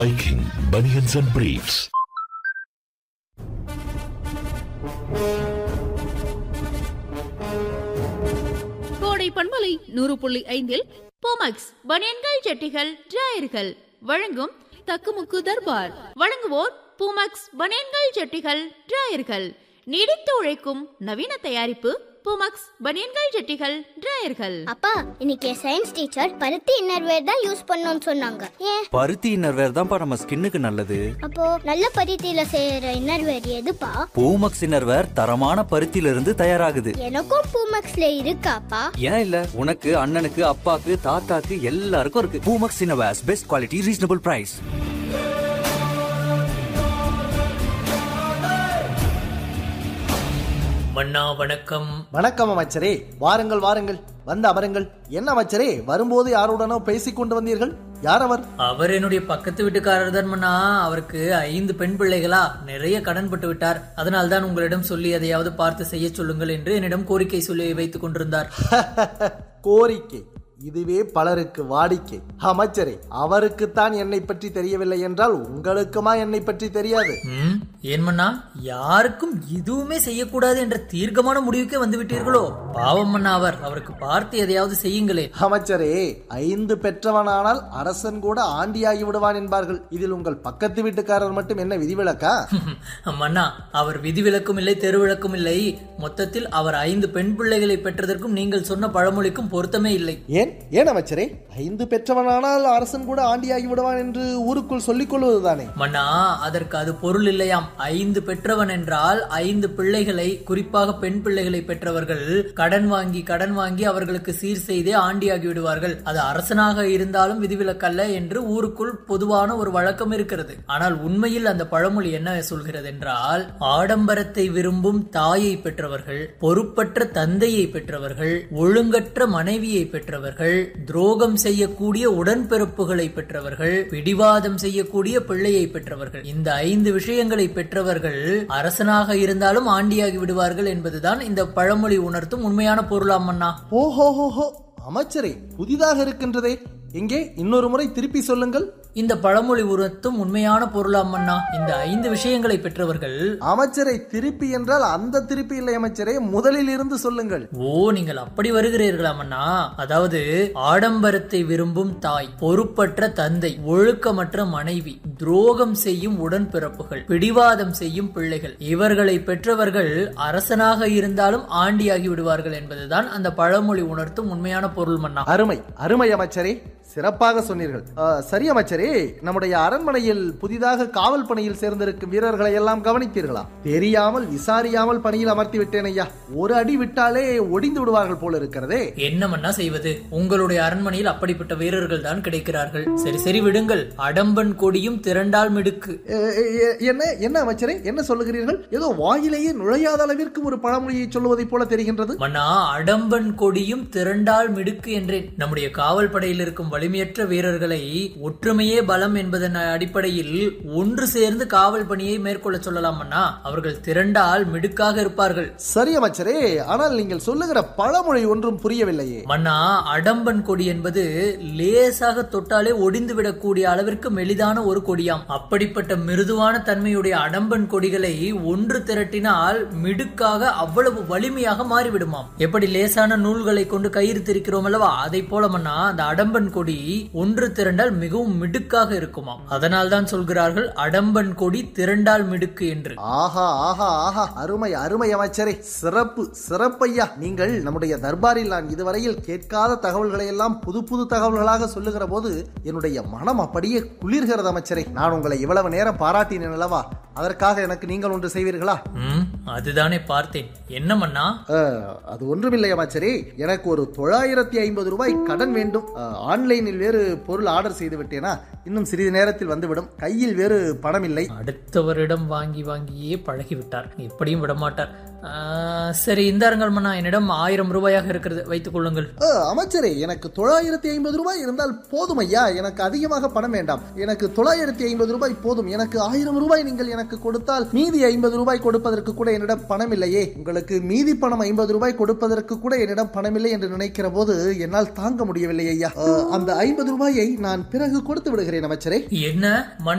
Viking Bunions and Briefs. கோடை பண்பலை நூறு புள்ளி ஐந்தில் போமக்ஸ் பனியன்கள் ஜட்டிகள் டிராயர்கள் வழங்கும் தக்குமுக்கு தர்பார் வழங்குவோர் பூமக்ஸ் பனியன்கள் ஜட்டிகள் டிராயர்கள் நீடித்து உழைக்கும் நவீன தயாரிப்பு பூமக்ஸ் பனியன்கள் ஜட்டிகள் டிராயர்கள் அப்பா இன்னைக்கு சயின்ஸ் டீச்சர் பருத்தி இன்னர்வேர் தான் யூஸ் பண்ணணும்னு சொன்னாங்க ஏன் பருத்தி இன்னர்வேர் தான்ப்பா நம்ம ஸ்கின்னுக்கு நல்லது அப்போ நல்ல பருத்தியில செய்யற இன்னர்வேர் எதுப்பா பூமக்ஸ் இன்னர்வேர் தரமான பருத்தியில இருந்து தயாராகுது எனக்கும் பூமக்ஸ்ல இருக்காப்பா ஏன் இல்ல உனக்கு அண்ணனுக்கு அப்பாக்கு தாத்தாக்கு எல்லாருக்கும் இருக்கு Poomex innerwears best quality reasonable price மன்னா வணக்கம் வணக்கம் அமைச்சரே வாருங்கள் வாருங்கள் வந்து அமருங்கள் என்ன அமைச்சரே வரும்போது யாருடனோ பேசிக் கொண்டு வந்தீர்கள் யார் அவர் அவர் என்னுடைய பக்கத்து வீட்டுக்காரர் தான் மன்னா அவருக்கு ஐந்து பெண் பிள்ளைகளா நிறைய கடன் பட்டு விட்டார் அதனால் தான் உங்களிடம் சொல்லி எதையாவது பார்த்து செய்ய சொல்லுங்கள் என்று என்னிடம் கோரிக்கை சொல்லி வைத்துக் கொண்டிருந்தார் கோரிக்கை இதுவே பலருக்கு வாடிக்கை அமைச்சரே அவருக்குத்தான் என்னை பற்றி தெரியவில்லை என்றால் உங்களுக்குமா என்னை பற்றி தெரியாது ம், ஏன் மன்னா யாருக்கும் எதுவுமே செய்யக்கூடாது என்ற தீர்க்கமான முடிவுக்கே வந்து விட்டீர்களோ பாவம் மன்னா அவர் அவருக்கு பார்த்து எதையாவது செய்யுங்களே அமைச்சரே ஐந்து பெற்றவனானால் அரசன் கூட ஆண்டியாகி விடுவான் என்பார்கள் இதில் உங்கள் பக்கத்து வீட்டுக்காரர் மட்டும் என்ன விதிவிலக்கா மன்னா அவர் விதிவிலக்கும் இல்லை தெருவிளக்கும் இல்லை மொத்தத்தில் அவர் ஐந்து பெண் பிள்ளைகளை பெற்றதற்கும் நீங்கள் சொன்ன பழமொழிக்கும் பொருத்தமே இல்லை ஏன் ஏன் அமைச்சரே ஐந்து பெற்றவனானால் அரசன் கூட ஆண்டியாகி விடுவான் என்று ஊருக்குள் சொல்லிக் கொள்வதுதானே மன்னா அதற்கு அது பொருள் இல்லையாம் ஐந்து பெற்றவன் என்றால் ஐந்து பிள்ளைகளை குறிப்பாக பெண் பிள்ளைகளை பெற்றவர்கள் கடன் வாங்கி கடன் வாங்கி அவர்களுக்கு சீர் செய்தே ஆண்டியாகி விடுவார்கள் அது அரசனாக இருந்தாலும் விதிவிலக்கல்ல என்று ஊருக்குள் பொதுவான ஒரு வழக்கம் இருக்கிறது ஆனால் உண்மையில் அந்த பழமொழி என்ன சொல்கிறது என்றால் ஆடம்பரத்தை விரும்பும் தாயை பெற்றவர்கள் பொறுப்பற்ற தந்தையை பெற்றவர்கள் ஒழுங்கற்ற மனைவியை பெற்றவர்கள் துரோகம் செய்யக்கூடிய உடன்பிறப்புகளை பெற்றவர்கள் பிடிவாதம் செய்யக்கூடிய பிள்ளையை பெற்றவர்கள் இந்த ஐந்து விஷயங்களை பெற்றவர்கள் அரசனாக இருந்தாலும் ஆண்டியாகி விடுவார்கள் என்பதுதான் இந்த பழமொழி உணர்த்தும் உண்மையான பொருளாம் அண்ணா ஓஹோஹோஹோ அமைச்சரே புதிதாக இருக்கின்றதே எங்கே இன்னொரு முறை திருப்பி சொல்லுங்கள் இந்த பழமொழி உணர்த்தும் உண்மையான பொருளாம் அண்ணா இந்த ஐந்து விஷயங்களை பெற்றவர்கள் அமைச்சரை திருப்பி என்றால் அந்த திருப்பி இல்லை அமைச்சரே முதலில் இருந்து சொல்லுங்கள் ஓ நீங்கள் அப்படி வருகிறீர்களாம் அண்ணா அதாவது ஆடம்பரத்தை விரும்பும் தாய் பொறுப்பற்ற தந்தை ஒழுக்கமற்ற மனைவி துரோகம் செய்யும் உடன்பிறப்புகள் பிடிவாதம் செய்யும் பிள்ளைகள் இவர்களை பெற்றவர்கள் அரசனாக இருந்தாலும் ஆண்டியாகி விடுவார்கள் என்பதுதான் அந்த பழமொழி உணர்த்தும் உண்மையான பொருள் மன்னா அருமை அருமை அமைச்சரே சிறப்பாக சொன்னீர்கள் ஆ, சரி அமைச்சரே நம்முடைய அரண்மனையில் புதிதாக காவல் பணியில் சேர்ந்திருக்கும் வீரர்களை எல்லாம் கவனித்தீர்களா தெரியாமல் விசாரியாமல் பணியில் அமர்த்தி விட்டேன் ஐயா ஒரு அடி விட்டாலே ஒடிந்து விடுவார்கள் போல இருக்கிறதே என்ன மன்னா செய்வது உங்களுடைய அரண்மனையில் அப்படிப்பட்ட வீரர்கள் தான் கிடைக்கிறார்கள் சரி சரி விடுங்கள் அடம்பன் கொடியும் திரண்டால் மிடுக்கு எ, எ, என்ன என்ன அமைச்சரே என்ன சொல்லுகிறீர்கள் ஏதோ வாயிலேயே நுழையாத அளவிற்கு ஒரு பழமொழியை சொல்லுவதைப் போல தெரிகின்றது மன்னா அடம்பன் கொடியும் திரண்டால் மிடுக்கு என்றேன் நம்முடைய காவல் படையில் இருக்கும் வலிமையற்ற வீரர்களை ஒற்றுமையே பலம் என்பதன் அடிப்படையில் ஒன்று சேர்ந்து காவல் பணியை மேற்கொள்ள சொல்லலாம் மன்னா அவர்கள் திரண்டால் மிடுக்காக இருப்பார்கள் சரி அமைச்சரே ஆனால் நீங்கள் சொல்லுகிற பழமொழி ஒன்றும் புரியவில்லையே மன்னா அடம்பன் கொடி என்பது லேசாக தொட்டாலே ஒடிந்து விடக்கூடிய அளவிற்கு மெலிதான ஒரு கொடியாம் அப்படிப்பட்ட மிருதுவான தன்மையுடைய அடம்பன் கொடிகளை ஒன்று திரட்டினால் மிடுக்காக அவ்வளவு வலிமையாக மாறிவிடுமாம் எப்படி லேசான நூல்களை கொண்டு கயிறு திரிக்கிறோம் அல்லவா அதை போல மன்னா அந்த அடம்பன் கொடி ஒன்று திரண்டால் மிகவும் மிடுக்காக இருக்குமாம் அதனால் தான் சொல்கிறார்கள் அடம்பன் கொடி திரண்டால் மிடுக்கு என்று ஆஹா ஆஹா ஆஹா அருமை அருமை அமைச்சரே சிறப்பு சிறப்பையா நீங்கள் நம்முடைய தர்பாரில் நான் இதுவரையில் கேட்காத தகவல்களை எல்லாம் புது புது தகவல்களாக சொல்லுகிற போது என்னுடைய மனம் அப்படியே குளிர்கிறது அமைச்சரே நான் உங்களை இவ்வளவு நேரம் பாராட்டினேன் அல்லவா அதற்காக எனக்கு நீங்கள் ஒன்று செய்வீர்களா ம் அதுதானே பார்த்தேன் என்ன மன்னா அஹ், அது ஒன்றுமில்லை அமைச்சரே எனக்கு ஒரு தொள்ளாயிரத்தி ஐம்பது ரூபாய் கடன் வேண்டும் அஹ், ஆன்லைனில் வேறு பொருள் ஆர்டர் செய்து விட்டேனா இன்னும் சிறிது நேரத்தில் வந்துவிடும் கையில் வேறு பணம் இல்லை அடுத்தவரிடம் வாங்கி வாங்கியே பழகிவிட்டார் எப்படியும் விடமாட்டார் ஆ, சரி இந்தாருங்கள் மன்னா என்னிடம் ஆயிரம் ரூபாயாக இருக்கிறது வைத்துக் கொள்ளுங்கள் அஹ், அமைச்சரே எனக்கு தொள்ளாயிரத்தி ஐம்பது ரூபாய் இருந்தால் போதும் ஐயா எனக்கு அதிகமாக பணம் வேண்டாம் எனக்கு தொள்ளாயிரத்தி ஐம்பது ரூபாய் போதும் எனக்கு ஆயிரம் ரூபாய் நீங்கள் எனக்கு கொடுத்தால் மீதி ஐம்பது ரூபாய் கொடுப்பதற்கு கூட என்னிடம் பணம் இல்லையே உங்களுக்கு மீதி பணம் ஐம்பது ரூபாய் கொடுப்பதற்கு கூட என்னிடம் பணம் இல்லை என்று நினைக்கிற போது என்னால் தாங்க முடியவில்லை ஐயா அஹ், அந்த ஐம்பது ரூபாயை நான் பிறகு கொடுத்து விடுகிறேன் அமைச்சரே என்ன மன்னா